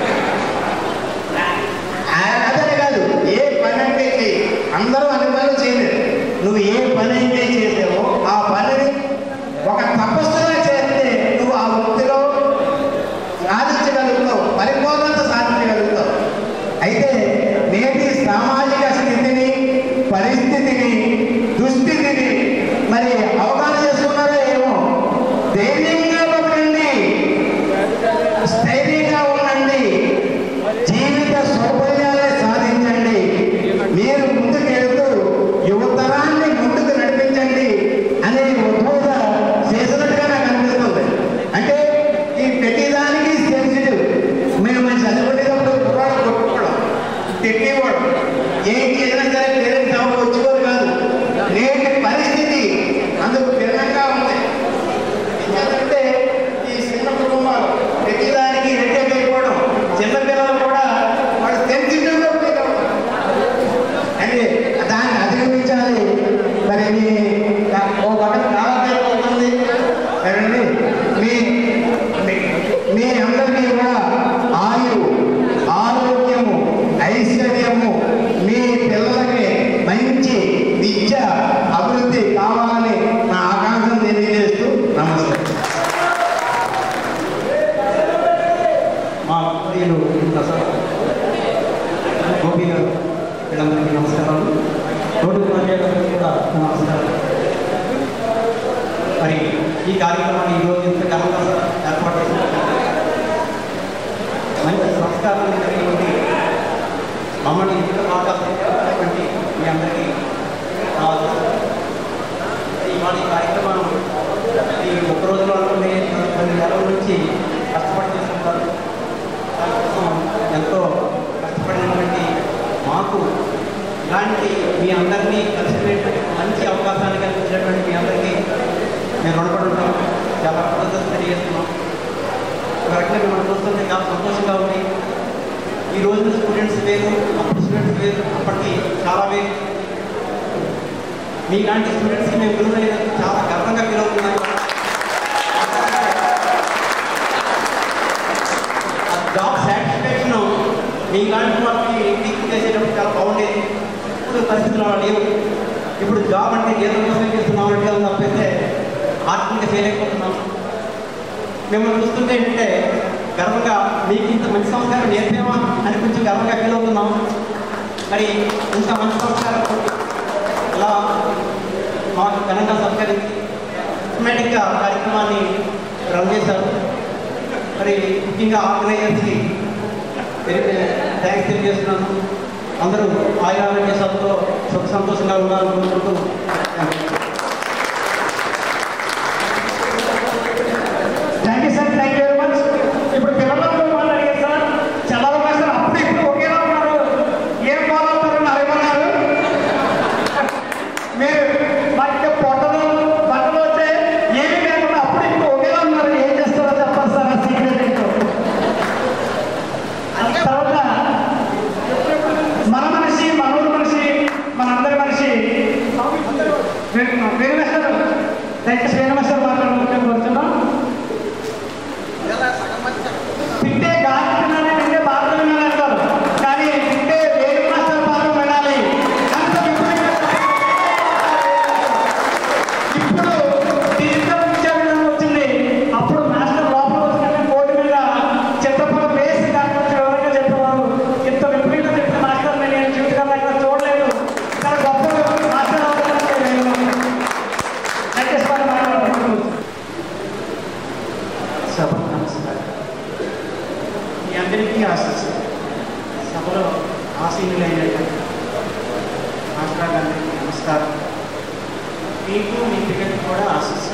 ఆ- అదే కాదు ఏ పని అంటే చేయి అందరూ అన్ని పనులు చేయలేరు నువ్వు ఏ పని అయితే చేసావో ఆ పనిని ఒక తపస్సుగా చేస్తే నువ్వు ఆ వృత్తిలో సాధించగలుగుతావు పరిపూర్ణత సాధించగలుగుతావు అయితే నేటి సామాజిక స్థితిని పరిస్థితిని దుస్థితిని మరి అవగాహన చేసుకున్నారో ఏమో ధైర్యంగా ఉండండి స్థైర్యంగా ఉండండి జీవిత సౌకర్యాలే సాధించండి మీరు ముందుకెళ్తూ యువతరాన్ని ముందుకు నడిపించండి అనే ఉద్బోధ చేసినట్టుగా నాకు అనిపిస్తుంది అంటే ఈ ప్రతిదానికి సెన్సిటివ్ మేము మంచి చదువుకునేటప్పుడు కుర్రాడు కొట్టుకోవడం తిట్టేవాడు ఏం చేసినా సరే పేరెంట్స్ ఎవరు వచ్చేవారు కాదు నేటి పరిస్థితి అందుకు భిన్నంగా ఉంది ఎందుకంటే ఈ చిన్న కుటుంబాలు ప్రతిదానికి రెడ్డి అయిపోవడం చిన్నపిల్లలు కూడా వాళ్ళు సెన్సిటివ్గా ఉండేది అంటే దాన్ని అధిగమించాలి మరి మీ ఓ పక్కన కాలపేట ఉంటుంది సరేనండి మీ మీ- మీ అందరికీ కూడా ఆయు ఆరోగ్యము ఐశ్వర్యము మీ పిల్లలకి మంచి విద్య అభివృద్ధి కావాలని నా ఆకాంక్షను తెలియజేస్తూ నమస్తే
మా ప్రియులు ప్రసాద్ గోపి గారు వీళ్ళందరికీ నమస్కారాలు రోడ్డు మాన్య గారికి కూడా నా నమస్కారాలు మరి ఈ కార్యక్రమాన్ని ఈరోజు ఇంత ఘనంగా ఏర్పాటు చేసినటువంటి మంచి సంస్కారాన్ని కలిగినటువంటి మమ్మల్ని ఇంత బాగా చేసినటువంటి మీ అందరికీ నా వందనాలు. ఇవాళ ఈ కార్యక్రమం ఈ ఒక్క రోజులో అనుకునే కొన్ని నెలల నుంచి కష్టపడి చేస్తుంటారు దానికోసం ఎంతో కష్టపడినటువంటి మాకు ఇలాంటి మీ అందరినీ కలిసినటువంటి మంచి అవకాశాన్ని కల్పించినటువంటి మీ అందరికీ మేము రుణపడి ఉంటాం చాలా కృతజ్ఞత తెలియజేస్తున్నాం ఒక రకంగా మిమ్మల్ని చూస్తుంటే చాలా సంతోషంగా ఉంది ఈ రోజున స్టూడెంట్స్ వేరు అప్పుడు స్టూడెంట్స్ వేరు అప్పటికి చాలా వేరు మీలాంటి స్టూడెంట్స్కి మేము గురువులైనందుకు చాలా గర్వంగా ఫీల్ అవుతున్నాం ఆ జాబ్ సాటిస్ఫాక్షన్ మీలాంటి వాళ్ళకి టీచింగ్ చేసేటప్పుడు చాలా బాగుండేది ఇప్పుడు పరిస్థితులు అలా లేవు ఇప్పుడు జాబ్ అంటే ఏదో కోసం చేస్తున్నాం అంటే తప్పైతే ఆర్థికంగా చేయలేకపోతున్నాం మిమ్మల్ని చూస్తుంటే ఏంటంటే గర్వంగా మీకు ఇంత మంచి సంస్కారం నేర్పేమా అని కొంచెం గర్వంగా ఫీల్ అవుతున్నాం మరి ఇంత మంచి సంస్కారం ఇలా మాకు ఘనంగా సత్కరించి సిస్టమేటిక్గా కార్యక్రమాన్ని రన్ చేశారు మరి ముఖ్యంగా ఆర్గనైజర్స్కి వెరీ థ్యాంక్స్ తెలియజేస్తున్నాను అందరూ ఆయన ఆరోగ్య సభలో సుఖ సంతోషంగా ఉండాలని కోరుకుంటూ
thank you sir thank you very much ఇప్పుడు పిల్లలందరూ వాళ్ళు అడిగారు సార్ చల్లవగా సార్ అప్పుడు ఇప్పుడు ఒకేలా ఉన్నారు ఏం ఫాలో అవుతారని అడగమన్నారు మీరు మాకు ఇంకా పొట్టలు బట్టలు వచ్చే ఏమీ లేకుండా అప్పుడు ఇప్పుడు ఒకేలా ఉన్నారు ఏం చేస్తారో చెప్పాలి సార్ ఆ సీక్రెట్ ఏంటో
ఆశీస్సు సభలో ఆసీనులైనటువంటి మాస్టర్ గారికి నమస్కారం మీకు మీ పిల్లలకి కూడా ఆశిస్తూ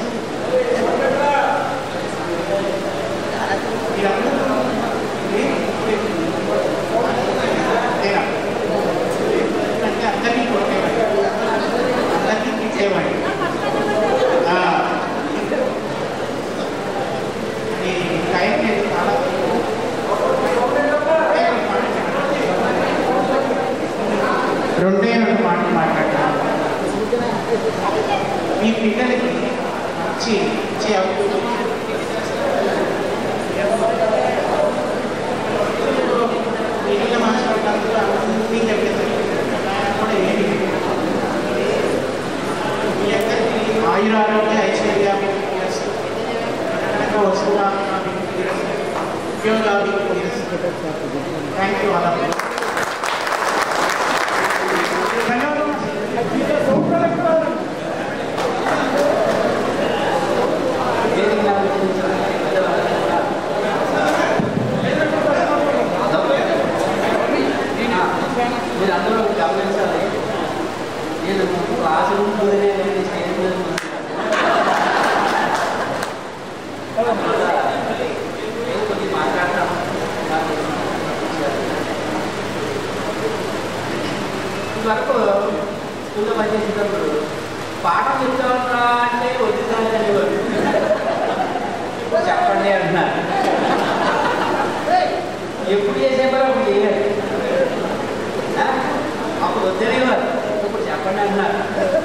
మీరందరూ అంటే అందరినీ కొట్టేవాడి అందరినీ తిట్టేవాడి ఆ, అది టైం లేదు చాలా రెండే రెండు మాటలు మాట్లాడతాను మీ పిల్లలకి మంచి మంచి అవకాశం మిగిలిన మాట్లాడటానికి అన్నీ చెప్పేసి కూడా ఏమి లేదు. మీ అందరికీ ఆయురారోగ్య ఐశ్వర్యాభివృద్ధి వస్తువాభివృద్ధి ఉద్యోగాభివృద్ధి థ్యాంక్ యూ అలా
మీరు అందరూ గమనించాలి నేను క్లాస్ రూమ్లోనే స్టేజ్ మీద నేను కొద్దిగా మాట్లాడతాను ఇదివరకు స్కూల్లో పనిచేసేటప్పుడు పాఠం చెప్తామన్నా అంటే వద్దుతాను అనేవాడు ఇప్పుడు చెప్పండి అంటున్నారు ఎప్పుడు చేసేవారు అప్పుడు చేయాలి ఆ? అప్పుడు వద్దనేవారు ఇప్పుడు చెప్పండి అంటున్నారు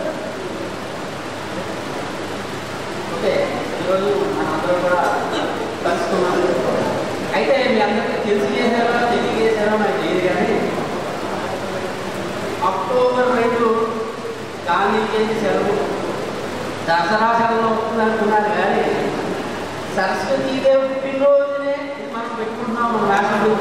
ఓకే ఈరోజు మనందరూ కూడా కలుసుకున్నాం అయితే మీ అందరికీ తెలిసి చేశారో తెలియ చేశారో నాకు తెలియదు కానీ అక్టోబర్ రెండు గాంధీ జయంతి సెలవు దసరా సెలవు వస్తుంది అనుకున్నారు కానీ సరస్వతీదేవి పుట్టినరోజునే ఇది మనం పెట్టుకుంటున్నాం మన రాష్ట్రంలో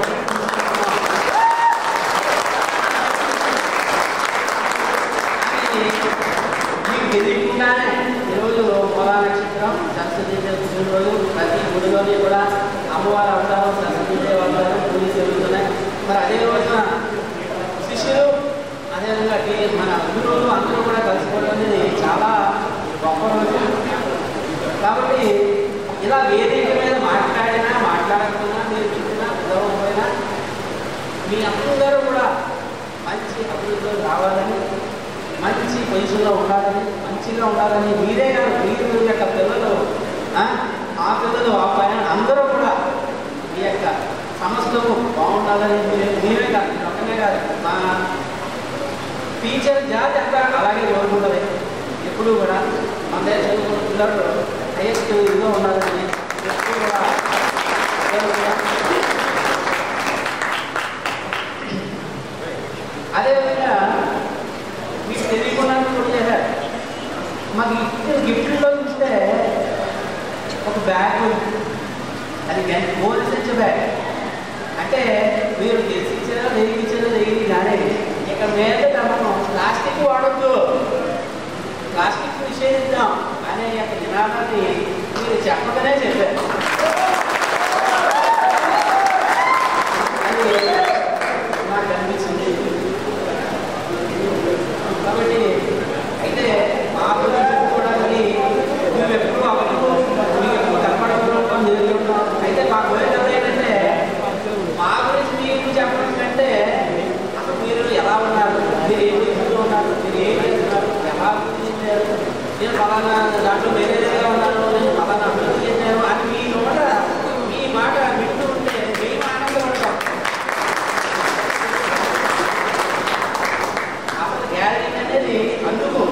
మీకు తెలియకుండానే ఈరోజు మూలా నక్షత్రం సరస్వతీదేవి పుట్టినరోజు ప్రతి గుడిలోని కూడా అమ్మవారి అవతారం సరస్వతీదేవి అవతారం పూజలు జరుగుతున్నాయి మరి అదే రోజున శిష్యులు అదేవిధంగా టీ- మన గురువులు అందరూ కూడా కలుసుకోవడం అనేది చాలా గొప్ప రోజు కాబట్టి ఇలా వేదిక మీద మాట్లాడినా మాట్లాడకపోయినా మీరు చెప్పినా పిలవకపోయినా మీ అందరూ కూడా మంచి అభివృద్ధిలో రావాలని మంచి పొజిషన్లో ఉండాలని మంచిగా ఉండాలని మీరే కాదు మీరు యొక్క పిల్లలు ఆ, ఆ పిల్లలు ఆ పైన అందరూ కూడా మీ యొక్క సమస్యలు బాగుండాలని మీరే మీరే కాదు మీరు ఒక్కనే కాదు మా టీచర్ జాతి అంతా అలాగే కోరుకుంటుంది ఎప్పుడు కూడా మన దగ్గర చదువుకున్న పిల్లలు హైయెస్ట్ ఇదిగా ఉండాలని ఎప్పుడు కూడా కోరుకుంటాం. అదేవిధంగా మీకు తెలియకుండా కూడా చేశారు మాకు ఇచ్చిన గిఫ్ట్లో చూస్తే ఒక బ్యాగ్ ఉంది. అది గోల్స్ వచ్చే బ్యాగ్ అంటే మీరు తెలిసి ఇచ్చారో తెలియదు ఇచ్చారో తెలియదు కానీ ఇక మీద మనం ప్లాస్టిక్ వాడద్దు ప్లాస్టిక్ నిషేధిద్దాం అనే యొక్క నినాదాన్ని మీరు చెప్పకనే చెప్పారు అది నాకు అనిపించింది కాబట్టి అయితే మా గురించి చెప్పుకోవడానికి మేము ఎప్పుడు అప్పుడు మీకు ఎప్పుడు కనపడకపోవడం జరుగుతున్నాం అయితే మా కోరిక ఏంటంటే మా గురించి మీకు చెప్పడం కంటే అసలు మీరు ఎలా ఉన్నారు మీరు ఏ వయసులో ఉన్నారు మీరు ఏం చేస్తున్నారు ఎలా అభివృద్ధి చెందారు నేను ఫలానా దాంట్లో మేనేజర్గా ఉన్నాను నేను ఫలానా అభివృద్ధి చెందాను అని మీ నోట మీ మాట వింటూ ఉంటే మేము ఆనందపడతాం అసలు గ్యాదరింగ్ అనేది అందుకు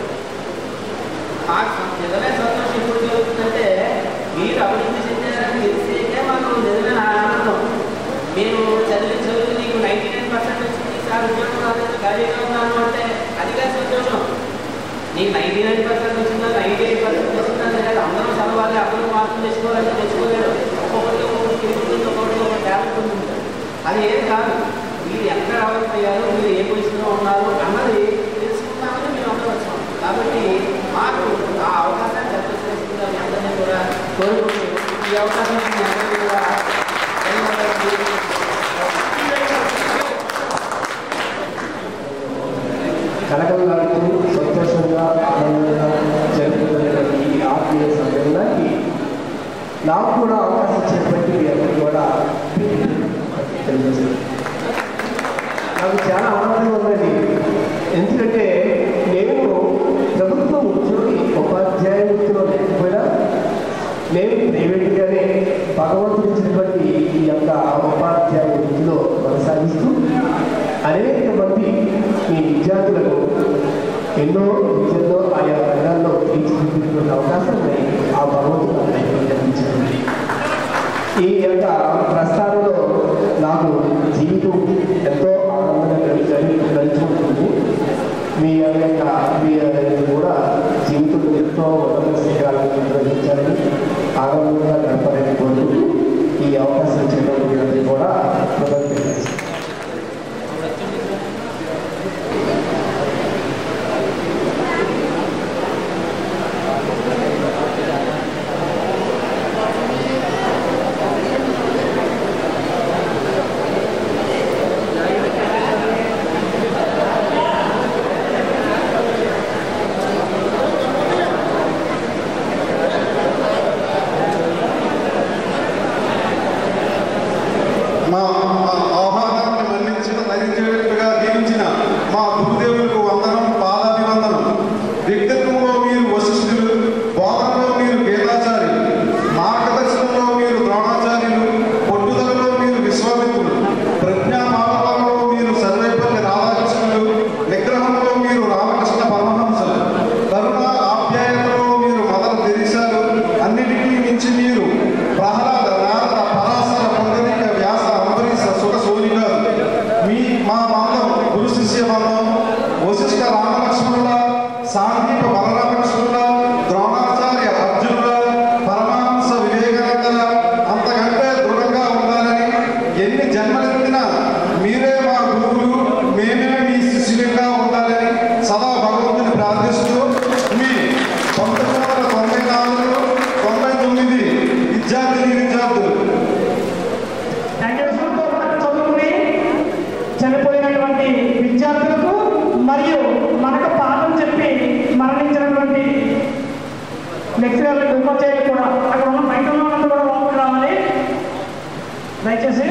మాకు నిజమే సంతోషం ఎప్పుడు కలుగుతుందంటే మీరు అభివృద్ధి చెందారని తెలిసేకే మాకు నిజమైన ఆనందం మేము చదివిన చదువు నీకు నైంటీ నైన్ పర్సెంట్ వచ్చింది సార్ ఉద్యోగం రాలేదు ఖాళీగా ఉన్నాను అంటే అది కాదు సంతోషం నీకు నైంటీ నైన్ పర్సెంట్ వచ్చిందా నైంటీ ఎయిట్ పర్సెంట్ వచ్చిందా లేదా అందరూ చదవాలి అందరూ మార్కులు తెచ్చుకోవాలంటే తెచ్చుకోలేరు ఒక్కొక్కరికి ఒక్కొక్క తిరుగుతుంది ఒక్కొక్కరికి ఒక టాలెంట్ ఉంటుంది అది ఏం కాదు మీరు ఎక్కడ డెవలప్ అయ్యారు మీరు ఏ పొజిషన్లో ఉన్నారు అన్నది తెలుసుకుందామని మేము అందరూ వచ్చాం కాబట్టి మాకు ఆ అవకాశాన్ని చెప్పేసిందిగా మీ అందరినీ కూడా కోరుకుంటూ ఈ అవకాశం మీ అందరికీ కూడా ధన్యవాదాలు తెలియజేస్తున్నాను.
నాకు చాలా ఆనందంగా ఉందండి ఎందుకంటే నేను ప్రభుత్వ ఉద్యోగి ఉపాధ్యాయ వృత్తిలో లేకపోయినా నేను ప్రైవేట్గానే భగవంతుడు ఇచ్చినటువంటి ఈ యొక్క ఉపాధ్యాయ వృత్తిలో కొనసాగిస్తూ అనేక మంది మీ విద్యార్థులకు ఎన్నో విద్యల్లో ఆయా రంగాల్లో తీర్చిదిద్దుకునే అవకాశాన్ని ఆ భగవంతుడు నాకు కల్పించింది ఈ యొక్క ప్రస్థానంలో నాకు జీవితం ఎంతో ఆనందంగా గడి- గడి- గడిచిపోతుంది మీ యొక్క మీ కూడా జీవితంలో ఎంతో ఉన్నత శిఖరాలను నిర్వహించాలని ఆనందంగా గడపాలని కోరుకుంటూ ఈ అవకాశం ఇచ్చినటువంటి మీ అందరికీ కూడా కృతజ్ఞతలు
మా మా ఆహ్వానాన్ని మన్నించిన నరించేటట్టుగా దీవించిన మా గురుదేవులకు వందనం పాదాభివందనం వ్యక్తిత్వంలో మీరు వశిష్ఠులు బోధనలో మీరు వేదాచారి మార్గదర్శనంలో మీరు ద్రోణాచార్యులు పట్టుదలలో మీరు విశ్వామిత్రులు ప్రజ్ఞామాలలో మీరు సర్వేపల్లి రాధాకృష్ణులు నిగ్రహంలో మీరు రామకృష్ణ పరమహంసలు కరుణ ఆప్యాయతలో మీరు మదర్ తెరిసాలు అన్నిటికీ మించి మీరు ప్రహ్లాద నారద పరాశర పొందనిక వ్యాస అంబరీష సుఖ సోనిగారు మీ మా బంధం గురు శిష్య బంధం వశిష్ఠ రామలక్ష్మణుల సాందీప బలరామకృష్ణుల ద్రోణాచార్య అర్జునుల పరమహంస వివేకానందల అంతకంటే దృఢంగా ఉండాలని ఎన్ని జన్మలెత్తినా మీరే మా గురువులు మేమే మీ శిష్యులుగా ఉండాలని సదా భగవంతుని ప్రార్థిస్తూ మీ పంతొమ్మిది వందల తొంభై నాలుగు తొంభై తొమ్మిది విద్యార్థిని విద్యార్థులు
వెంకటేశ్వరంతో పాటు చదువుకుని చనిపోయినటువంటి విద్యార్థులకు మరియు మనకు పాఠం చెప్పి మరణించినటువంటి లెక్చరర్లకు ఉపాధ్యాయులు కూడా అక్కడ ఉన్న బయట ఉన్న వాళ్ళందరూ కూడా లోపలికి రావాలి దయచేసి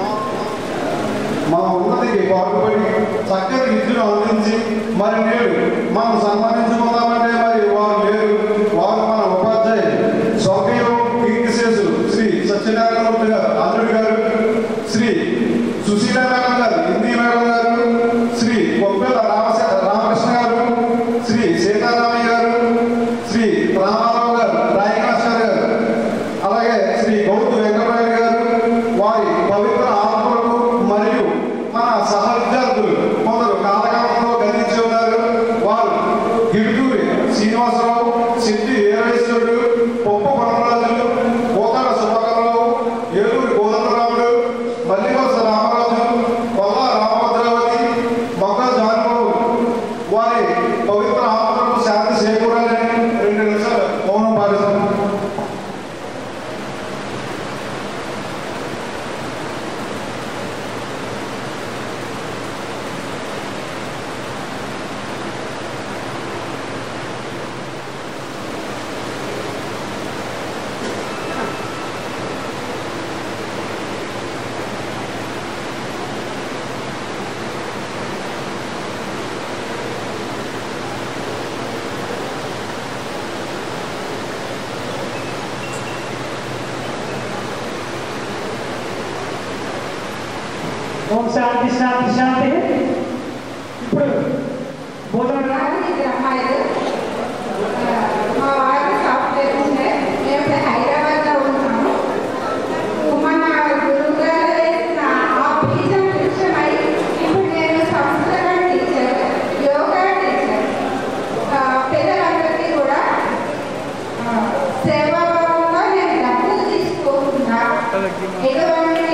మా ఉన్నతికి పాటుపడి చక్కటి విద్యను అందించి మరి నేడు మనం సన్మానించుకుందామంటే మరి వారు లేరు వారు మన ఉపాధ్యాయులు స్వర్గీయం కీర్తిశేషులు శ్రీ సత్యనారాయణమూర్తి గారు అల్లుడి గారు శ్రీ సుశీల మేడం గారు హిందీ మేడం గారు శ్రీ కొప్పెల రామశ రామకృష్ణ గారు శ్రీ సీతారామయ్య గారు శ్రీ రామారావు గారు రాయకాశ్వర్ గారు అలాగే శ్రీ గౌతు వెంకటరాయుడు గారు వారి పవిత్ర ఆత్మలకు మరియు మన సహ విద్యార్థులు కొందరు కాలకాలంలో గతించి ఉన్నారు వారు గిడుకూరి శ్రీనివాసరావు సిద్ధి వీరేశ్వరుడు పొప్పు పరమరాజులు కోతాడ సుభాకరరావు ఏలూరి కోదండరాముడు మల్లివలస రామరాజు కొల్లా రామభద్రావతి మొగ్గ జానుబాబు వారి పవిత్ర ఆత్మలకు శాంతి చేకూరాలని రెండు నిమిషాలు మౌనం పాటిస్తున్నాం
ఓం శాంతి శాంతి శాంతి ఇప్పుడు భోజనం
అమ్మాయిలు మా వారికి సాఫ్ట్వేర్ ఉంటే మేము ఇప్పుడు హైదరాబాద్లో ఉన్నాము మన గురువు గారు వేసిన ఆ బీజం వృక్షమై ఇప్పుడు నేను సంస్కరణ టీచర్ యోగా టీచర్ ఆ, పిల్లలందరికీ కూడా ఆ, సేవాభావంలో నేను డబ్బులు తీసుకోకుండా ఎటువంటి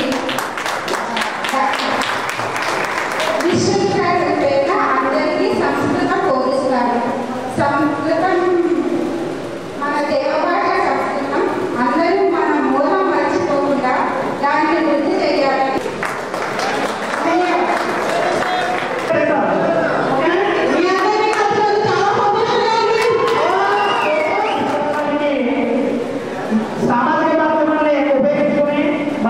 ఆ, విశ్వవిద్యాలయం పేరున అందరికీ సంస్కృతం బోధిస్తారు సంస్కృతం మన దేవభాష సంస్కృతం అందరూ మన మూలం మర్చిపోకుండా దాన్ని వృద్ధి చేయాలని మీ అందరినీ కలిసినందుకు చాలా సంతోషంగా ఉంది.
సామాజిక మాధ్యమాన్ని ఉపయోగించుకొని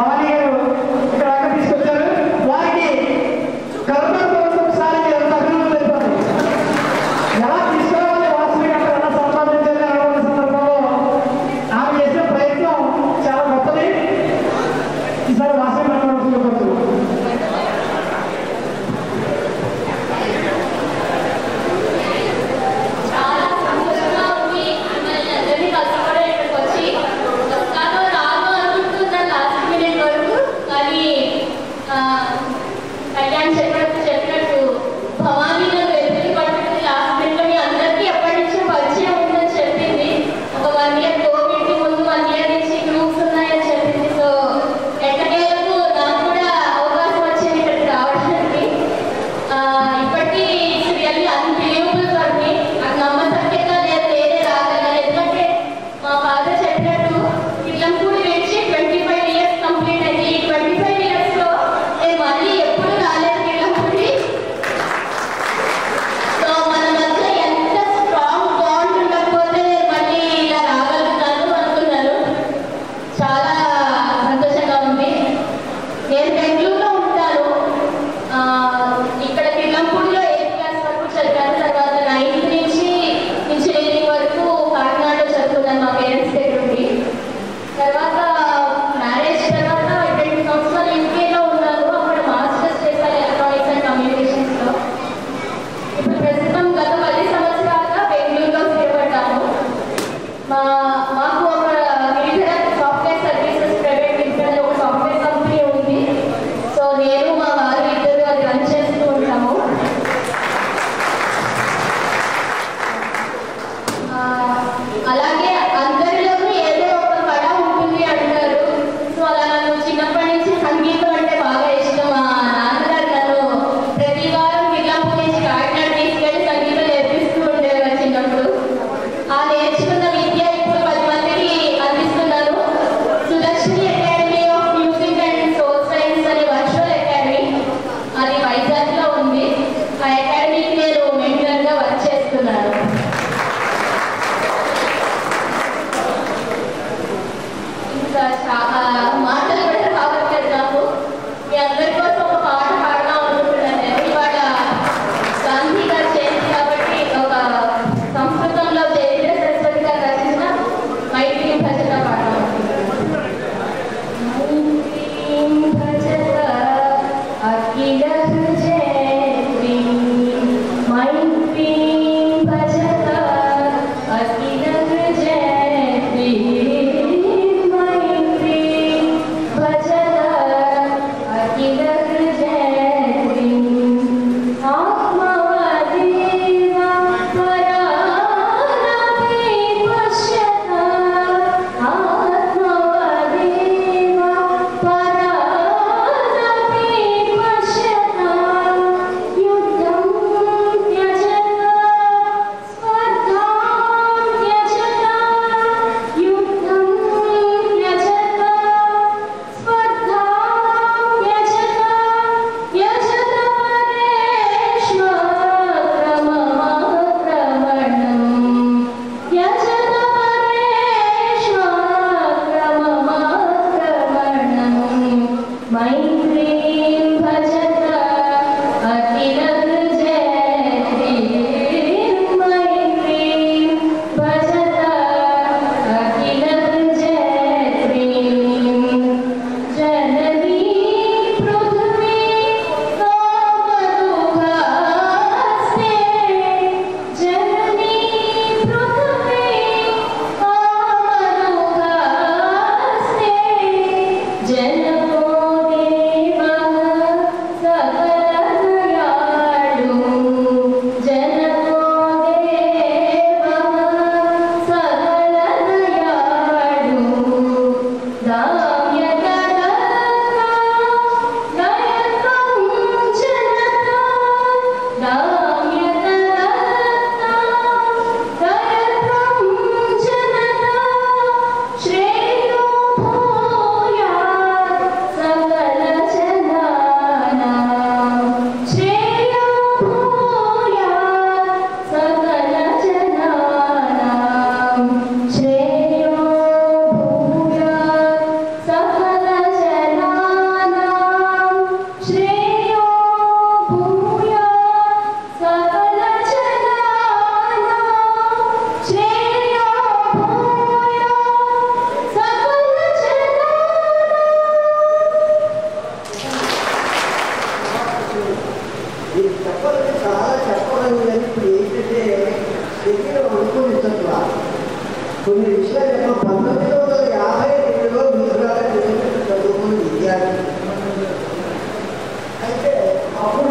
అని చెప్పినట్టు చెప్పినట్టు భవానీ నన్ను ఎదురు పట్టుకుని లాస్ట్ మినిట్లో మీ అందరికీ ఎప్పటి నుంచో పరిచయం ఉందని చెప్పింది ఒక వన్ ఇయర్ కోవిడ్ కి ముందు వన్ ఇయర్ నుంచి గ్రూప్స్ ఉన్నాయని చెప్పింది సో ఎక్కడేలకు నాకు కూడా అవకాశం వచ్చింది ఇక్కడికి రావడానికి ఆ, ఇప్పటికీ it's really unbelievable for me నాకు నమ్మసక్యంగా లేదు నేనే రాగలను ఎందుకంటే మా ఫాదర్ చెప్పినట్టు ఇల్లంపూడి నుంచి ట్వంటీ ఫైవ్ ఇయర్స్ కంప్లీట్ అయింది ఈ ట్వంటీ ఫైవ్ ఇయర్స్ లో నేను మళ్ళీ ఎప్పుడు రాలేదు ఇల్లంపూడి సో మన మధ్య ఎంత స్ట్రాంగ్ బాండ్ ఉండకపోతే నేను మళ్ళీ ఇలా రాగలుగుతాను అనుకున్నాను చాలా సంతోషంగా ఉంది నేను బెంగళూరులో ఉంటాను ఆ, ఇక్కడ కిర్లంపూడిలో ఎయిత్ క్లాస్ వరకు చదివాను తర్వాత నైన్త్ నుంచి ఇంజనీరింగ్ వరకు కాకినాడలో చదువుకున్నాను మా పేరెంట్స్ దగ్గర ఉండి తర్వాత మ్యారేజ్ తర్వాత రెండు సంవత్సరాలు యూకేలో ఉన్నాను అక్కడ మాస్టర్స్ చేశాను ఎలక్ట్రానిక్స్ అండ్ కమ్యూనికేషన్స్లో ఇప్పుడు ప్రస్తుతం గత పది సంవత్సరాలుగా బెంగళూరులో స్థిరపడ్డాను మా మాకు ఒక limited software services private limited ఒక సాఫ్ట్వేర్ కంపెనీ ఉంది సో నేను మా వారు ఇద్దరు అది రన్ చేస్తూ ఉంటాము ఆ, అలాగే అందరిలోనూ ఏదో ఒక కళ ఉంటుంది అంటారు సో అలా నన్ను చిన్నప్పటి నుంచి సంగీతం అంటే బాగా ఇష్టం మా నాన్నగారు నన్ను ప్రతి వారం కిల్లంపూడి నుంచి కాకినాడ తీసుకెళ్ళి సంగీతం నేర్పిస్తూ ఉండేవారు చిన్నప్పుడు ఆ నేర్చుకున్న విద్య ఇప్పుడు పది మందికి అందిస్తున్నాను Sulakshmi academy of music and soul science అనే వర్చువల్ అకాడమీ అది వైజాగ్లో ఉంది ఆ అకాడమీకి నేను మెంటర్గా వర్క్ చేస్తున్నాను ఇంకా చా- ఆ, మాటలు కూడా రావట్లేదు నాకు మీ అందరి కోసం ఒక పాట పాడదాం అనుకుంటున్నాను నేను ఇవాళ గాంధీ గారు జయంతి కాబట్టి ఒక సంస్కృతంలో జయేంద్ర సరస్వతి గారు రచించిన మైత్రి భజన పాడదాం మైత్రీం భజత అఖిల హృజయత్రీ మైత్రీం భజత అఖిల హృజయత్రీ మైత్రీం భజత అఖిల హృజయత్రీ ఆత్మవదేవ పరానపి పశ్యత ఆత్మవదేవ పరానపి పశ్యత యుద్ధం త్యజత స్పర్ధాం త్యజత యుద్ధం త్యజత స్పర్ధాం త్యజత యజత పరేష్మక్రమమాక్రమణం యజత పరేష్మక్రమమాక్రమణం మైత్రీం భజత అఖిల హృజయత్రీ మైత్రీం భజత అఖిల హృజయత్రీ జననీ పృథ్వీ కామదుఃఖాస్తే జననీ పృథ్వీ కామదుఃఖాస్తే జనకో దేవః సకలదయాళు జనకో దేవః సకలదయాళు దామ్యకరత్నా దయత్వం జనతా దామ్యకరత్నా దయత్వం జనతా శ్రేయో భూయాత్ సకల జనానాం శ్రేయో భూయాత్ సకల జనానాం శ్రేయో భూయాత్ సకల జనానాం శ్రేయో భూయాత్ సకల జనానాం శ్రేయో భూయాత్ సకల
ఇది చెప్పాలంటే చాలా చెప్పడం కానీ ఇప్పుడు ఏంటంటే దగ్గర అనుకుని తక్కువ కొన్ని విషయాలు చెప్ప పంతొమ్మిది వందల యాభై రెండులో మీరు చదువుకున్న విద్యార్థి అయితే అప్పుడు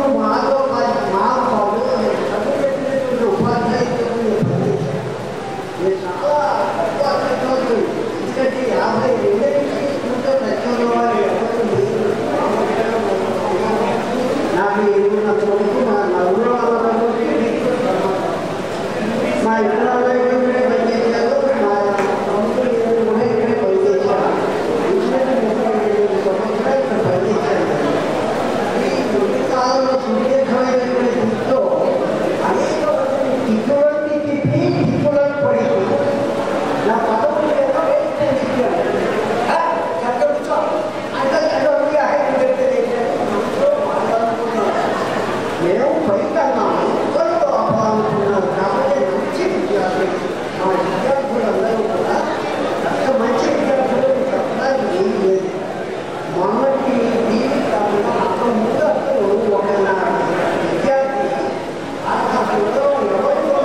కాలంలో సుదీర్ఘమైనటువంటి దిక్కులో అనేక మందిని దిక్కులన్నీ తిప్పి దిక్కులను పడింది నా పదవులు ఏదో వేస్తే దిక్కాను. ఆ, చక్కగా కూర్చో. అంటే ఏదో ఉంది, ఆయన చెప్తే ఏంటంటే, మనసులో మాట్లాడుకున్నాను. మేము పైకన్నాము ఒకరితో ఆపాలనుకున్నాను కాబట్టి మంచి విద్యార్థి మా విద్యార్థులందరూ కూడా అంత మంచి విద్యార్థులు చెప్పడానికి ఏం లేదు మొన్నటి దీని కాకుండా అంత ముందు అసలు ఒక నా విద్యార్థి ఆ సమయంలో ఎవరితో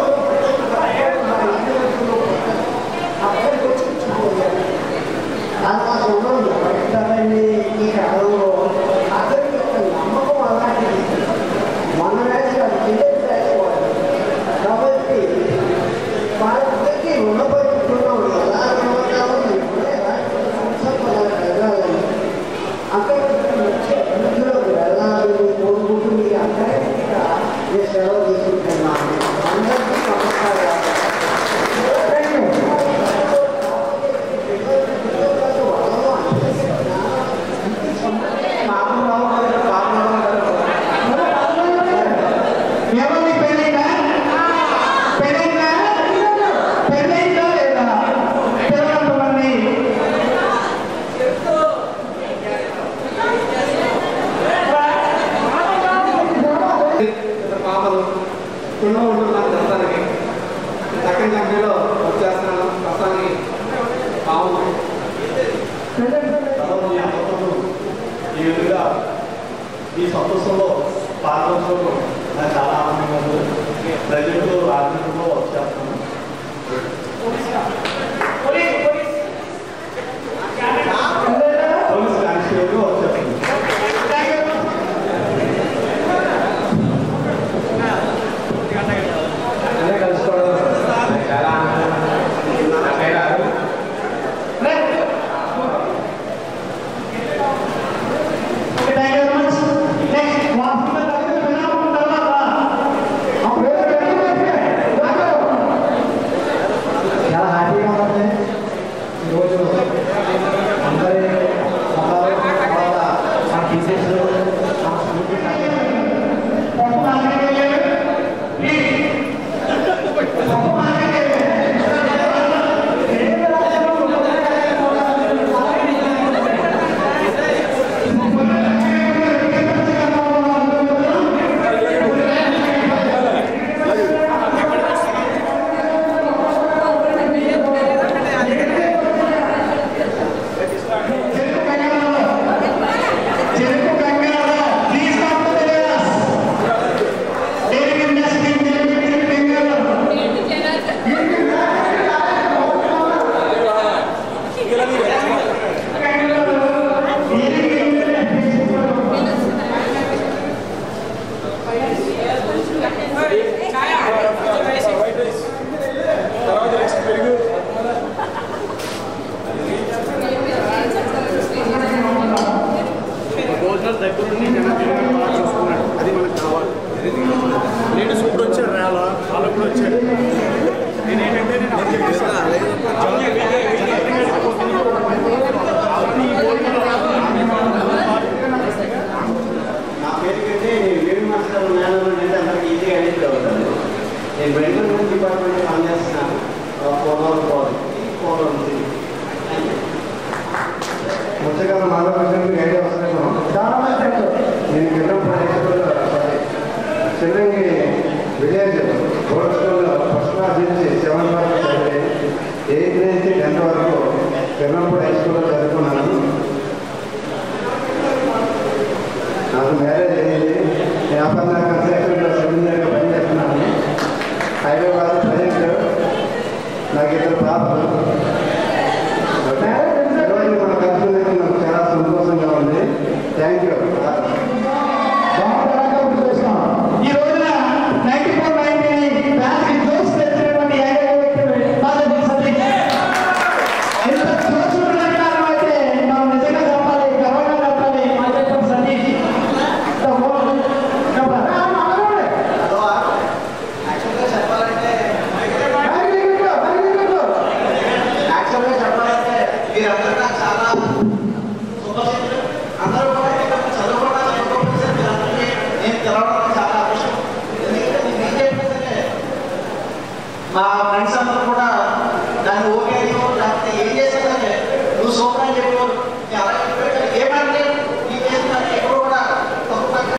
అక్కడికి వచ్చి ఇచ్చిపోయారు ఆకాశంలో ఎవరిస్తారండి ఈ కాలంలో అతనికి ఒక నమ్మకం అలాంటిది మన వేసి అది కిందకి వేసుకోవాలి కాబట్టి వాళ్ళకి రుణపడుతున్నాం ఎలా రుణపడ్డామో ఇప్పుడు ఎలాంటి సంస్థలు వెళ్ళాలని అక్కడ వచ్చే అభివృద్ధిలోకి వెళ్ళాలని కోరుకుంటూ మీ అందరికీ కూడా నేను సెలవు తీసుకుంటున్నాను అందరికీ నమస్కారాలు
ఏమండి పెళ్ళైందా పెళ్ళైందా పెళ్ళైందా లేదా పిల్లలంతమంది
ఇద్దరు పాపలు ఎన్నో ఉంటున్నారు దస్తానికి సెకండ్ కంపెనీలో వచ్చేస్తున్నాను ప్రస్తుతానికి బాగుంది
ఈ విధంగా ఈ సంతోషంలో పాల్గొనడం నాకు చాలా ఆనందంగా ఉంది ప్రజలు ఆనందంలో వచ్చేస్తున్నాను పోలీస్ కానిస్టేబుల్ వచ్చేస్తున్నాను
అదే కలుసుకోవడం నాకు చాలా ఆనందం నాకే కాదు
thank you very much next WhatsApp తగిన వినామం తర్వాత
చాలా హ్యాపీగా ఉంది ఈరోజు అందరి సభలో తర్వాత మా టీచర్స్ మా స్కూల్
చెరుకు గంగాలో ప్లీజ్ కమ్ టు తెలియస్ డైరీ ఇండస్ట్రీ డైరీ బెంగళూరు
భోజనాలు దగ్గరుండి జనం బాగా చూసుకున్నాడు అది మనకు కావాలి లేడీస్ ఇప్పుడు వచ్చారు రాలా వాళ్ళు కూడా వచ్చారు నేనేంటంటే నేను అబ్జెక్ట్ చేశాను
నా పేరు కంటే నేను వేడి మాస్టర్ మేనేజ్మెంట్ అంటే అందరికి ఈజీగా ఐడెంటిఫై అవుతాను నేను మెడికల్ డిపార్ట్మెంట్ పనిచేస్తున్నాను పోలవరం పోవాలి పోలవరం
ముచ్చగా మాధవకృష్ణకి ఐడియా వస్తున్నాను చాలా మంది నేను కింద చిన్నంగి విలేజ్ గోల్డ్ స్కూల్లో ఫస్ట్ క్లాస్ నుంచి సెవెంత్ వరకు చదివి ఎయిత్ నుంచి టెన్త్ వరకు చిన్నప్పుడు హై స్కూల్లో చదువుకున్నాను నాకు మ్యారేజ్ అయ్యింది వ్యాపార కన్స్ట్రక్షన్లో సెవెన్ పనిచేస్తున్నాను హైదరాబాద్